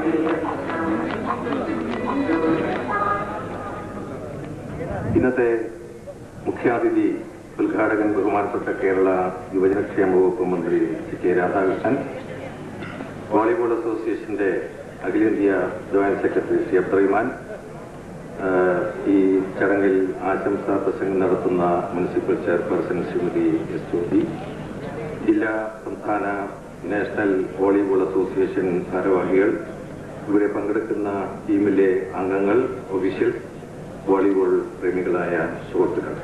ഇന്നത്തെ മുഖ്യാതിഥി ഉദ്ഘാടകൻ ബഹുമാനപ്പെട്ട കേരള യുവജനക്ഷേമ വകുപ്പ് മന്ത്രി സി കെ രാധാകൃഷ്ണൻ വോളിബോൾ അസോസിയേഷന്റെ അഖിലേന്ത്യാ ജോയിന്റ് സെക്രട്ടറി സി അബ്ദുറഹിമാൻ ആഹ് ഈ ചടങ്ങിൽ ആശംസാ പ്രസംഗം നടത്തുന്ന municipal chairperson Shrimati S Jyothi ജില്ലാ സംസ്ഥാന നാഷണൽ വോളിബോൾ അസോസിയേഷൻ ഭാരവാഹികൾ ഇവിടെ പങ്കെടുക്കുന്ന ടീമിലെ അംഗങ്ങൾ ഒഫീഷ്യൽസ് വോളിബോൾ പ്രേമികളായ സുഹൃത്തുക്കൾ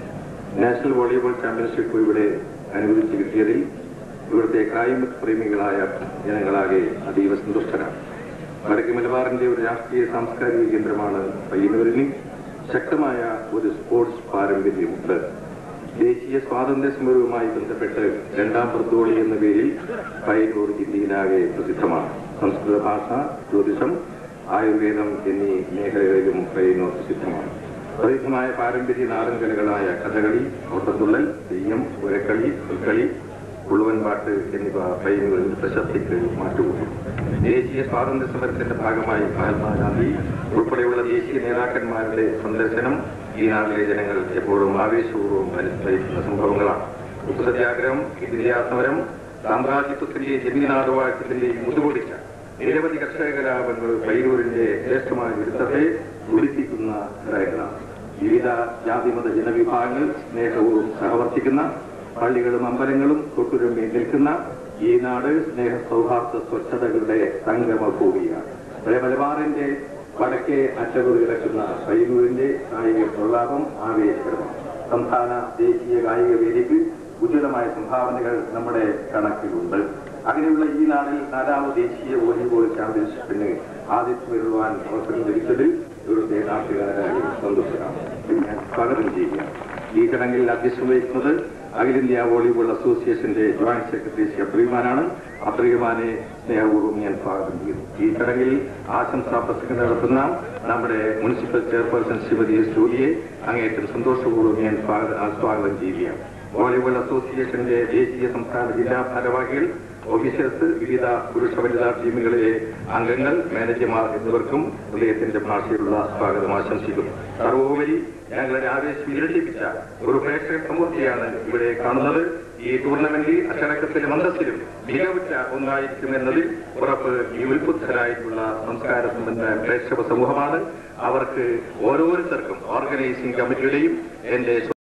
നാഷണൽ വോളിബോൾ ചാമ്പ്യൻഷിപ്പ് ഇവിടെ അനുവദിച്ചു കിട്ടിയതിൽ ഇവിടുത്തെ കായിക പ്രേമികളായ ജനങ്ങളാകെ അതീവ സന്തുഷ്ടരാണ് വടക്ക് മലബാറിന്റെ ഒരു രാഷ്ട്രീയ സാംസ്കാരിക കേന്ദ്രമാണ് പയ്യന്നൂരിന് ശക്തമായ ഒരു സ്പോർട്സ് പാരമ്പര്യമുണ്ട് ദേശീയ സ്വാതന്ത്ര്യ സമരവുമായി ബന്ധപ്പെട്ട് രണ്ടാം പ്രത്തോളി എന്ന പേരിൽ പയ്യന്നൂർ ഇന്ത്യയിലാകെ പ്രസിദ്ധമാണ് സംസ്കൃത ഭാഷ ജ്യോതിഷം ആയുർവേദം എന്നീ മേഖലകളിലും പയ്യന്നൂർ പ്രസിദ്ധമാണ് പ്രസിദ്ധമായ പാരമ്പര്യ നാടൻ കലകളായ കഥകളി ഓട്ടത്തുള്ളൽ തെയ്യം ഉരക്കളി പുൽക്കളി ഉളുവൻപാട്ട് എന്നിവ പയ്യന്നൂരിൽ പ്രശസ്തിക്ക് മാറ്റുകൂട്ടും ദേശീയ സ്വാതന്ത്ര്യ സമരത്തിന്റെ ഭാഗമായി മഹാത്മാഗാന്ധി ഉൾപ്പെടെയുള്ള ദേശീയ നേതാക്കന്മാരുടെ സന്ദർശനം ഈ നാട്ടിലെ ജനങ്ങൾ എപ്പോഴും ആവേശപൂർവ്വം അനുസ്മരിക്കുന്ന സംഭവങ്ങളാണ് ഉപ്പു സത്യാഗ്രഹം ഇന്ത്യാ സമരം സാമ്രാജ്യത്വത്തിന്റെ ജമീനാടുവാഴ്ചത്തിന്റെ മുതുപൊടിച്ച നിരവധി കർഷക കലാപങ്ങൾ പയ്യൂരിന്റെ ശ്രേഷ്ഠമായ വിരുദ്ധത്തെ ഒളിപ്പിക്കുന്ന ഘടകങ്ങളാണ് വിവിധ ജാതിമത ജനവിഭാഗങ്ങൾ സ്നേഹപൂർവ്വം സഹവർത്തിക്കുന്ന പള്ളികളും അമ്പലങ്ങളും തൊട്ടുരമ്പി നിൽക്കുന്ന ഈ നാട് സ്നേഹ സൗഹാർദ്ദ സ്വച്ഛതകളുടെ സംഗമഭൂമിയാണ് ഇവിടെ മലബാറിന്റെ വടക്കേ അറ്റകുറി കിടക്കുന്ന പയ്യന്നൂരിന്റെ കായിക പ്രലാപം ആവേശകരമാണ് സംസ്ഥാന ദേശീയ കായിക വേദിക്ക് ഉജ്ജ്വലമായ സംഭാവനകൾ നമ്മുടെ കണക്കിലുണ്ട് അങ്ങനെയുള്ള ഈ നാടിൽ നാലാമത് ദേശീയ വോളിബോൾ ചാമ്പ്യൻഷിപ്പിന് ആതിഥ്യം വരുവാൻ അവസരം ലഭിച്ചതിൽ ഇവിടുത്തെ നാട്ടുകാരായി സന്തോഷമാണ് ഞാൻ സ്വാഗതം ചെയ്യുക ഈ ചടങ്ങിൽ അധ്യക്ഷം വഹിക്കുന്നത് അഖിലേന്ത്യാ വോളിബോൾ അസോസിയേഷന്റെ ജോയിന്റ് സെക്രട്ടറി ശ്രീ അബ്ദുറഹിമാനാണ് അബ്ദുറഹിമാനെ സ്നേഹപൂർവ്വം ഞാൻ സ്വാഗതം ചെയ്യുന്നു ഈ ചടങ്ങിൽ ആശംസാ പ്രസംഗം നടത്തുന്ന നമ്മുടെ മുനിസിപ്പൽ ചെയർപേഴ്സൺ ശ്രീമതി എസ് ജോലിയെ അങ്ങേറ്റം സന്തോഷപൂർവ്വം ഞാൻ സ്വാഗത- സ്വാഗതം ചെയ്യുകയാണ് വോളിബോൾ അസോസിയേഷന്റെ ദേശീയ സംസ്ഥാന ജില്ലാ ഭാരവാഹികൾ ഓഫീസേഴ്സ് വിവിധ പുരുഷ വനിതാ ടീമുകളിലെ അംഗങ്ങൾ മാനേജർമാർ എന്നിവർക്കും ഹൃദയത്തിന്റെ ഭാഷയിലുള്ള സ്വാഗതം ആശംസിക്കുന്നു സർവോപരി ഞങ്ങളുടെ ആവേശം ഇരട്ടിപ്പിച്ച ഒരു പ്രേക്ഷക സമൂർത്തിയാണ് ഇവിടെ കാണുന്നത് ഈ ടൂർണമെന്റിൽ അച്ചടക്കത്തിലും അന്തസ്സിലും മികവുറ്റ ഒന്നായിരിക്കും എന്നതിൽ ഉറപ്പ് ഈ ഉത്ബുദ്ധരായിട്ടുള്ള സംസ്കാര സമ്പന്ന പ്രേക്ഷക സമൂഹമാണ് അവർക്ക് ഓരോരുത്തർക്കും ഓർഗനൈസിംഗ് കമ്മിറ്റിയുടെയും എന്റെ